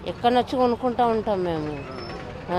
ఎక్కడి వచ్చి కొనుక్కుంటూ ఉంటాం మేము ఆ.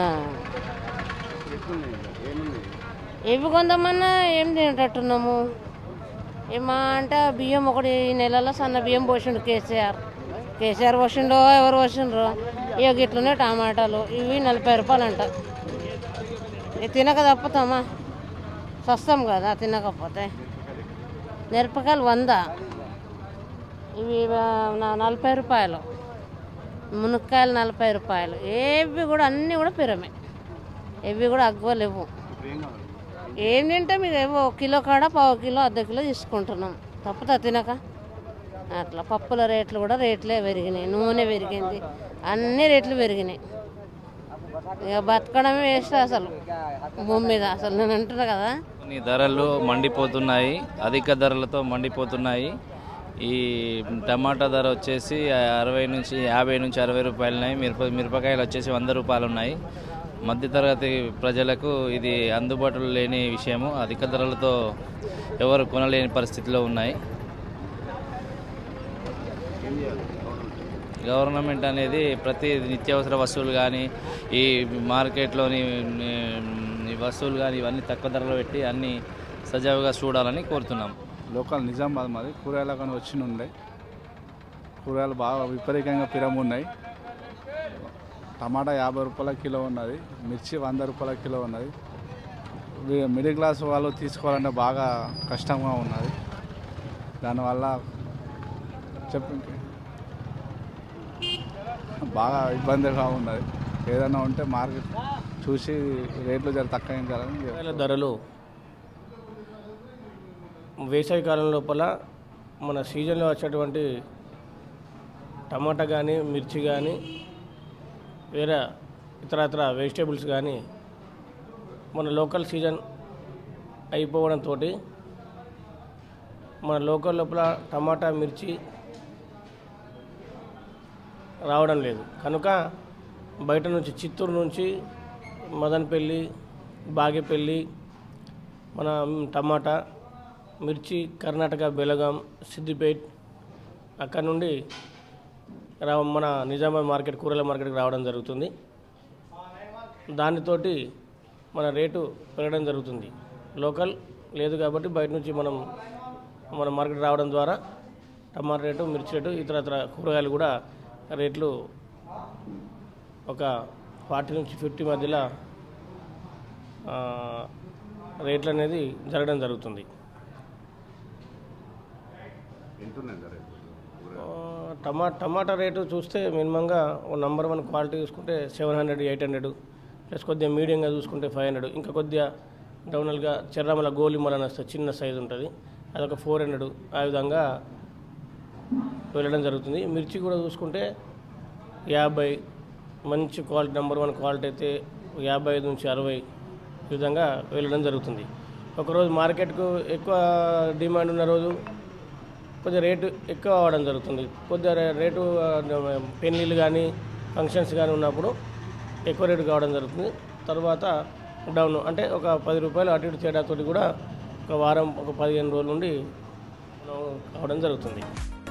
ఏవి కొందామన్నా ఏం తినేటట్టున్నాము ఏమా అంటే ఆ బియ్యం ఒకటి ఈ నెలలో సన్న బియ్యం పోసిండు కేసీఆర్ కేసీఆర్ పోసిండో ఎవరు పోసిండ్రో ఇక గిట్లనే టమాటాలు ఇవి నలభై రూపాయలు అంట ఇవి తినక తప్పుతామా సస్తాం కదా తినకపోతే మిరపకాయలు వంద ఇవి ఆ, నా- నలభై రూపాయలు మునక్కాయలు నలభై రూపాయలు ఏవి కూడా అన్నీ కూడా పిరమే ఇవి కూడా అగ్గలేవు ఏం తింటే మీరు ఏవో కిలో కాడ పావు కిలో అర్ధ కిలో తీసుకుంటున్నాం తప్పుతా తినక అట్లా పప్పుల రేట్లు కూడా రేట్లే పెరిగినాయి నూనె పెరిగింది అన్ని రేట్లు పెరిగినాయి ఇక బతకడమే వేస్ట్ అసలు భూమి మీద అసలు నేను అంటున్నా కదా కొన్ని ధరలు మండిపోతున్నాయి అధిక ధరలతో మండిపోతున్నాయి ఈ టమాటా ధర వచ్చేసి అరవై నుంచి యాభై నుంచి అరవై రూపాయలు ఉన్నాయి మిరప మిరపకాయలు వచ్చేసి వంద రూపాయలు ఉన్నాయి మధ్యతరగతి ప్రజలకు ఇది అందుబాటులో లేని విషయము అధిక ధరలతో ఎవరు కొనలేని పరిస్థితిలో ఉన్నాయి గవర్నమెంట్ అనేది ప్రతి నిత్యావసర వస్తువులు కానీ ఈ మార్కెట్లోని ఉమ్, ఈ వస్తువులు కానీ ఇవన్నీ తక్కువ ధరలో పెట్టి అన్ని సజావుగా చూడాలని కోరుతున్నాం లోకల్ నిజామాబాద్ మాది కూరగాయల కానీ వచ్చి ఉండే కూరగాయలు బాగా విపరీతంగా పిరము ఉన్నాయి టమాటా యాభై రూపాయల కిలో ఉన్నది మిర్చి వంద రూపాయల కిలో ఉన్నది వి- మిడిల్ క్లాస్ వాళ్ళు తీసుకోవాలంటే బాగా కష్టంగా ఉన్నది దానివల్ల చెప్పు ఇంకే. బాగా ఇబ్బందిగా ఉన్నది ఏదైనా ఉంటే మార్కెట్ చూసి రేట్లు జర తగ్గించాలని కూరగాయల ధరలు వేసవి కాలం లోపల మన సీజన్లో వచ్చేటువంటి టమాటా కానీ మిర్చి కానీ వేరే ఇతరత్ర వెజిటేబుల్స్ కానీ మన లోకల్ సీజన్ అయిపోవడంతో మన లోకల్ లోపల టమాటా మిర్చి రావడం లేదు కనుక బయట నుంచి చిత్తూరు నుంచి మదనపల్లి బాగేపల్లి మన టమాటా మిర్చి కర్ణాటక బెలగాం సిద్దిపేట్ అక్కడ నుండి రా మన నిజామాబాద్ మార్కెట్ కూరల మార్కెట్కి రావడం జరుగుతుంది దానితోటి మన రేటు పెరగడం జరుగుతుంది లోకల్ లేదు కాబట్టి బయట నుంచి మనం మన మార్కెట్ రావడం ద్వారా టమాటా రేటు మిర్చి రేటు ఇతర ఇతర కూరగాయలు కూడా రేట్లు ఒక ఫార్టీ నుంచి ఫిఫ్టీ మధ్యలో ఆ, రేట్లు అనేది జరగడం జరుగుతుంది ఆ, టమా టమాటా రేటు చూస్తే మినిమంగా ఓ నంబర్ వన్ క్వాలిటీ చూసుకుంటే seven hundred eight hundred plus కొద్దిగా మీడియంగా చూసుకుంటే ఫైవ్ హండ్రెడ్ ఇంకా కొద్దిగా డౌనల్గా చెర్రమల గోలిమల అని వస్తుంది చిన్న సైజు ఉంటుంది అదొక ఫోర్ హండ్రెడ్ ఆ విధంగా వెళ్ళడం జరుగుతుంది మిర్చి కూడా చూసుకుంటే యాభై మంచి క్వాలిటీ నెంబర్ వన్ క్వాలిటీ అయితే యాభై ఐదు నుంచి అరవై ఈ విధంగా వెళ్ళడం జరుగుతుంది ఒకరోజు మార్కెట్కు ఎక్కువ డిమాండ్ ఉన్న రోజు కొద్దిగా రేటు ఎక్కువ అవ్వడం జరుగుతుంది కొద్దిగా రే- రేటు ఆ, పెళ్ళిళ్ళు కానీ ఫంక్షన్స్ కానీ ఉన్నప్పుడు ఎక్కువ రేటు కావడం జరుగుతుంది తర్వాత డౌన్ అంటే ఒక పది రూపాయలు అటు ఇటు తేడాతోటి కూడా ఒక వారం ఒక పదిహేను రోజుల నుండి కావడం జరుగుతుంది